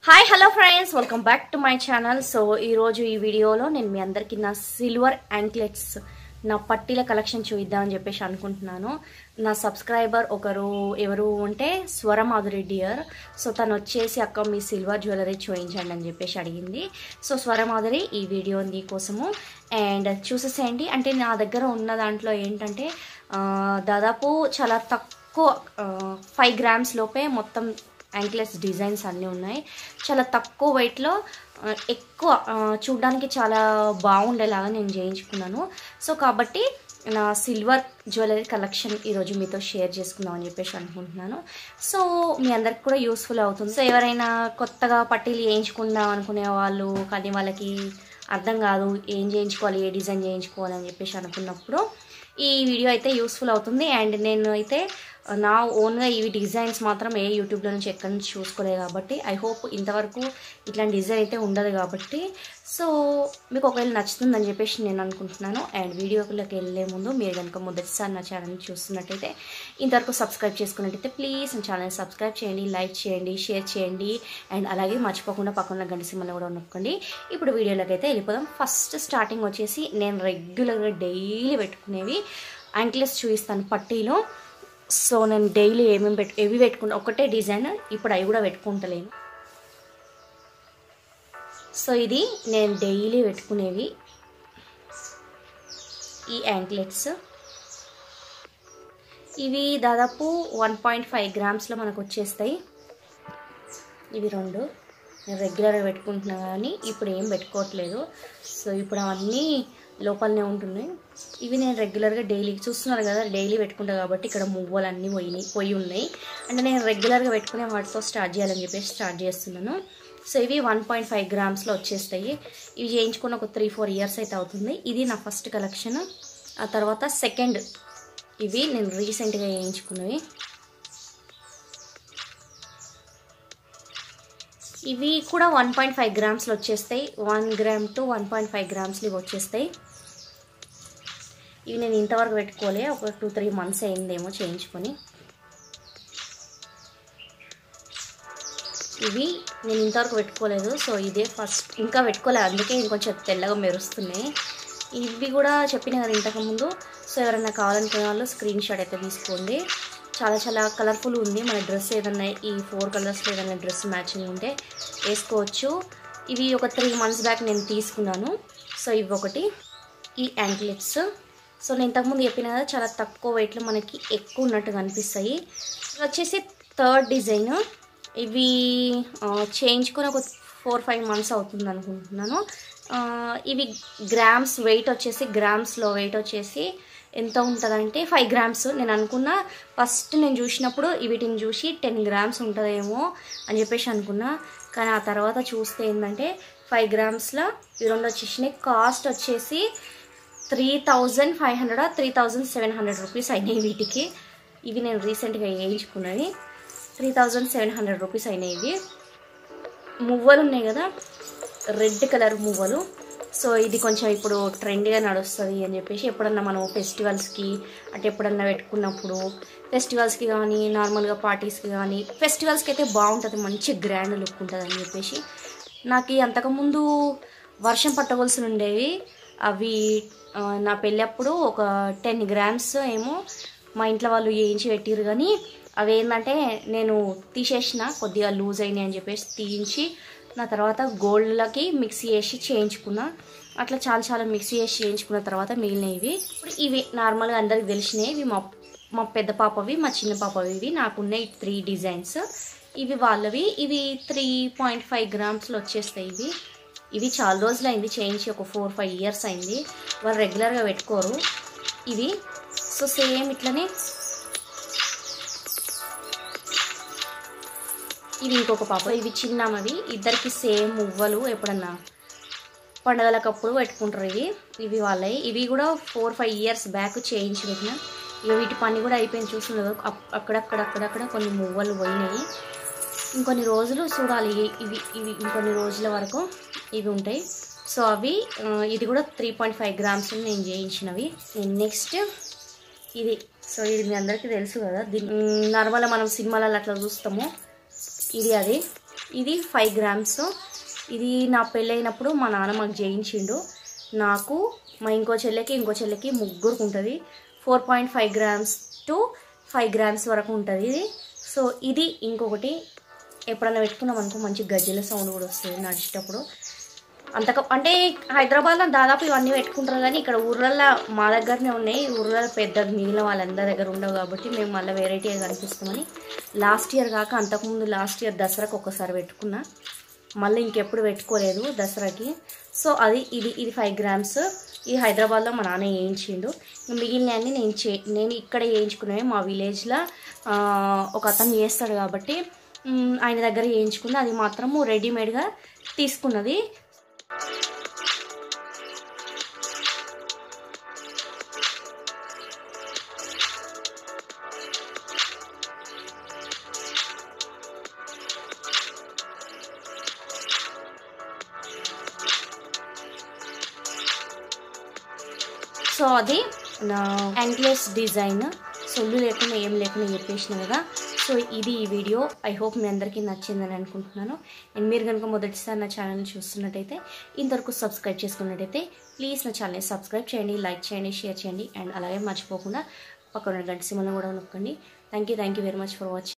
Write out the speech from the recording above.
hi hello friends welcome back to my channel so ఈరోజు ఈ వీడియోలో నేను మీ అందరికీ నా సిల్వర్ యాంక్లెట్స్ నా పట్టీల కలెక్షన్ చూద్దామని చెప్పేసి అనుకుంటున్నాను నా సబ్స్క్రైబర్ ఒకరు ఎవరు ఉంటే స్వరమాధురి డియర్ సో తను వచ్చేసి అక్క మీ సిల్వర్ జ్యువెలరీ చూపించండి అని చెప్పేసి అడిగింది సో స్వరమాధురి ఈ వీడియో నీ కోసము అండ్ చూసేసేయండి అంటే నా దగ్గర ఉన్న దాంట్లో ఏంటంటే ఆ, దాదాపు చాలా తక్కువ ఫైవ్ గ్రామ్స్ లోపే మొత్తం యాంక్లెస్ డిజైన్స్ అన్నీ ఉన్నాయి చాలా తక్కువ వెయిట్లో ఆ, ఎక్కువ ఆ, చూడ్డానికి చాలా బాగుండేలాగా నేను చేయించుకున్నాను సో కాబట్టి నా సిల్వర్ జ్యువెలరీ కలెక్షన్ ఈరోజు మీతో షేర్ చేసుకుందాం అని చెప్పేసి అనుకుంటున్నాను సో మీ అందరికి కూడా యూస్ఫుల్ అవుతుంది సో ఎవరైనా కొత్తగా పట్టీలు చేయించుకుందాం అనుకునే వాళ్ళు కానీ వాళ్ళకి అర్థం కాదు ఏం చేయించుకోవాలి ఏ డిజైన్ చేయించుకోవాలి అని చెప్పేసి అనుకున్నప్పుడు ఈ వీడియో అయితే యూస్ఫుల్ అవుతుంది అండ్ నేను అయితే నా ఓన్గా ఇవి డిజైన్స్ మాత్రం ఏ యూట్యూబ్లో నుంచి ఎక్కడి నుంచి చూసుకోలేదు కాబట్టి ఐ హోప్ ఇంతవరకు ఇట్లాంటి డిజైన్ అయితే ఉండదు కాబట్టి సో మీకు ఒకవేళ నచ్చుతుందని చెప్పేసి నేను అనుకుంటున్నాను అండ్ వీడియోలోకి వెళ్ళే ముందు మీరు కనుక మొదటిసారి నా ఛానల్ని చూస్తున్నట్టయితే ఇంతవరకు సబ్స్క్రైబ్ చేసుకున్నట్టయితే ప్లీజ్ నా ఛానల్ని సబ్స్క్రైబ్ చేయండి లైక్ చేయండి షేర్ చేయండి అండ్ అలాగే మర్చిపోకుండా పక్కన గంట సింబల్ కూడా నొక్కండి ఇప్పుడు వీడియోలోకి అయితే వెళ్ళిపోదాం ఫస్ట్ స్టార్టింగ్ వచ్చేసి నేను రెగ్యులర్గా డైలీ పెట్టుకునేవి యాంక్లెస్ చూపిస్తాను పట్టీలో సో నేను డైలీ ఏమేమి పెట్టు ఎవి పెట్టుకుంటా ఒకటే డిజైన్ ఇప్పుడు అవి కూడా పెట్టుకుంటలేను సో ఇది నేను డైలీ పెట్టుకునేవి ఈ యాంక్లెట్స్ ఇవి దాదాపు వన్ పాయింట్ ఫైవ్ గ్రామ్స్లో మనకు వచ్చేస్తాయి ఇవి రెండు నేను రెగ్యులర్గా పెట్టుకుంటున్నా కానీ ఇప్పుడు ఏం పెట్టుకోవట్లేదు సో ఇప్పుడు అవన్నీ లోపలనే ఉంటున్నాయి ఇవి నేను రెగ్యులర్గా డైలీ చూస్తున్నారు కదా డైలీ పెట్టుకుంటా కాబట్టి ఇక్కడ మువ్వలు అన్నీ పోయినాయి పోయి ఉన్నాయి అంటే నేను రెగ్యులర్గా పెట్టుకునే వాటితో స్టార్ట్ చేయాలని చెప్పేసి స్టార్ట్ చేస్తున్నాను సో ఇవి వన్ పాయింట్ ఫైవ్ గ్రామ్స్లో వచ్చేస్తాయి ఇవి చేయించుకున్న ఒక త్రీ ఫోర్ ఇయర్స్ అయితే అవుతుంది ఇది నా ఫస్ట్ కలెక్షన్ ఆ తర్వాత సెకండ్ ఇవి నేను రీసెంట్గా చేయించుకున్నవి ఇవి కూడా వన్ పాయింట్ ఫైవ్ గ్రామ్స్లో వచ్చేస్తాయి one gram to one point five గ్రామ్స్లో ఇవి వచ్చేస్తాయి ఇవి నేను ఇంతవరకు పెట్టుకోలే ఒక టూ త్రీ మంత్స్ అయిందేమో చేయించుకొని ఇవి నేను ఇంతవరకు పెట్టుకోలేదు సో ఇదే ఫస్ట్ ఇంకా పెట్టుకోలేదు అందుకే ఇంకొంచెం తెల్లగా మెరుస్తున్నాయి ఇవి కూడా చెప్పిన కదా ఇంతకుముందు సో ఎవరైనా కావాలనుకునే వాళ్ళు స్క్రీన్ షాట్ అయితే తీసుకోండి చాలా చాలా కలర్ఫుల్ ఉంది మన డ్రెస్ ఏదన్నా ఈ ఫోర్ కలర్స్లో ఏదైనా డ్రెస్ మ్యాచింగ్ ఉంటే వేసుకోవచ్చు ఇవి ఒక త్రీ మంత్స్ బ్యాక్ నేను తీసుకున్నాను సో ఇవి ఒకటి ఈ యాంక్లెట్స్ సో నేను ఇంతకుముందు చెప్పిన కదా చాలా తక్కువ వెయిట్లో మనకి ఎక్కువ ఉన్నట్టు కనిపిస్తాయి ఇవి వచ్చేసి థర్డ్ డిజైన్ ఇవి ఆ, చేయించుకొని ఒక ఫోర్ ఫైవ్ మంత్స్ అవుతుంది అనుకుంటున్నాను ఆ, ఇవి గ్రామ్స్ వెయిట్ వచ్చేసి గ్రామ్స్లో వెయిట్ వచ్చేసి ఎంత ఉంటుందంటే ఫైవ్ గ్రామ్స్ నేను అనుకున్నా ఫస్ట్ నేను చూసినప్పుడు వీటిని చూసి టెన్ గ్రామ్స్ ఉంటుందేమో అని చెప్పేసి అనుకున్నా కానీ ఆ తర్వాత చూస్తే ఏంటంటే ఫైవ్ గ్రామ్స్లో ఈ రెండు వచ్చేసినాయి కాస్ట్ వచ్చేసి three thousand five hundred three thousand seven hundred rupees అయినాయి వీటికి ఇవి నేను రీసెంట్గా వేయించుకున్నవి three thousand seven hundred rupees అయినాయి ఇవి మువ్వలు ఉన్నాయి కదా రెడ్ కలర్ మువ్వలు సో ఇది కొంచెం ఇప్పుడు ట్రెండ్గా నడుస్తుంది అని చెప్పేసి ఎప్పుడన్నా మనం ఫెస్టివల్స్కి అంటే ఎప్పుడన్నా పెట్టుకున్నప్పుడు ఫెస్టివల్స్కి కానీ నార్మల్గా పార్టీస్కి కానీ ఫెస్టివల్స్కి అయితే బాగుంటుంది మంచి గ్రాండ్ లుక్ ఉంటుంది అని చెప్పేసి నాకు ఈ అంతకుముందు వర్షం పట్టవలసి ఉండేవి అవి ఆ, నా పెళ్ళప్పుడు ఒక టెన్ గ్రామ్స్ ఏమో మా ఇంట్లో వాళ్ళు వేయించి పెట్టిరు కానీ అవి ఏంటంటే నేను తీసేసిన కొద్దిగా లూజ్ అయినాయి అని చెప్పేసి తీయించి నా తర్వాత గోల్డ్లకి మిక్సీ చేసి చేయించుకున్నా అట్లా చాలా చాలా మిక్సీ చేసి చేయించుకున్న తర్వాత మిగిలినవి ఇవి ఇప్పుడు ఇవి నార్మల్గా అందరికి తెలిసినవి ఇవి మా మా పెద్ద పాపవి మా చిన్న పాపవి ఇవి నాకున్నాయి త్రీ డిజైన్స్ ఇవి వాళ్ళవి ఇవి త్రీ పాయింట్ ఫైవ్ గ్రామ్స్లో వచ్చేస్తాయి ఇవి ఇవి చాలా రోజులు అయింది చేయించి ఒక ఫోర్ ఫైవ్ ఇయర్స్ అయింది వాళ్ళు రెగ్యులర్గా పెట్టుకోరు ఇవి సో సేమ్ ఇట్లనే ఇవి ఇంకొక పాప ఇవి చిన్నమవి ఇద్దరికి సేమ్ మువ్వలు ఎప్పుడన్నా పండగలకప్పుడు పెట్టుకుంటారు ఇవి ఇవి వాళ్ళవి ఇవి కూడా ఫోర్ ఫైవ్ ఇయర్స్ బ్యాక్ చేయించి పెట్టిన ఇక వీటి పని కూడా అయిపోయింది చూస్తున్నారు అక్కడక్కడ అక్కడక్కడ కొన్ని మువ్వలు పోయినాయి ఇంకొన్ని రోజులు చూడాలి ఇవి ఇవి ఇవి ఇంకొన్ని రోజుల వరకు ఇవి ఉంటాయి సో అవి ఆ, ఇది కూడా త్రీ పాయింట్ ఫైవ్ గ్రామ్స్ నేను చేయించినవి నెక్స్ట్ ఇది సో ఇది మీ అందరికీ తెలుసు కదా దీని నార్మల్గా మనం సినిమాలలో అట్లా చూస్తాము ఇది అది ఇది ఫైవ్ గ్రామ్స్ ఇది నా పెళ్ళైనప్పుడు మా నాన్న మాకు చేయించిండు నాకు మా ఇంకో చెల్లెకి ఇంకో చెల్లెకి ముగ్గురికి ఉంటుంది four point five grams to five grams వరకు ఉంటుంది ఇది సో ఇది ఇంకొకటి ఎప్పుడన్నా పెట్టుకున్నాం అనుకో మంచి గజ్జల సౌండ్ కూడా వస్తుంది నడిచేటప్పుడు అంతక అంటే హైదరాబాద్లో దాదాపు ఇవన్నీ పెట్టుకుంటారు కానీ ఇక్కడ ఊర్లల్లో మా దగ్గరనే ఉన్నాయి ఊర్లలో పెద్ద మిగిలిన వాళ్ళందరి దగ్గర ఉండవు కాబట్టి మేము మళ్ళీ వెరైటీగా కనిపిస్తామని లాస్ట్ ఇయర్ కాక అంతకుముందు లాస్ట్ ఇయర్ దసరాకు ఒకసారి పెట్టుకున్నా మళ్ళీ ఇంకెప్పుడు పెట్టుకోలేదు దసరాకి సో అది ఇది ఇది ఫైవ్ గ్రామ్స్ ఇది హైదరాబాద్లో మా నాన్న వేయించిండు మిగిలినవన్నీ నేను చే నేను ఇక్కడ వేయించుకునేవి మా విలేజ్లో ఒక అతను చేస్తాడు కాబట్టి మ్, ఆయన దగ్గర వేయించుకుంది అది మాత్రము రెడీమేడ్గా తీసుకున్నది సో అది నా యాంక్లెస్ డిజైన్ సొల్లు లేకుండా ఏం లేకుండా చెప్పేసిన కదా సో ఇది ఈ వీడియో ఐ హోప్ మీ అందరికీ నచ్చిందని అనుకుంటున్నాను అండ్ మీరు కనుక మొదటిసారి నా ఛానల్ చూస్తున్నట్టయితే ఇంతవరకు సబ్స్క్రైబ్ చేసుకున్నట్టయితే ప్లీజ్ నా ఛానల్ని సబ్స్క్రైబ్ చేయండి లైక్ చేయండి షేర్ చేయండి అండ్ అలాగే మర్చిపోకుండా పక్కన గంట సిమ్మలను కూడా నొక్కండి thank you thank you very much for watching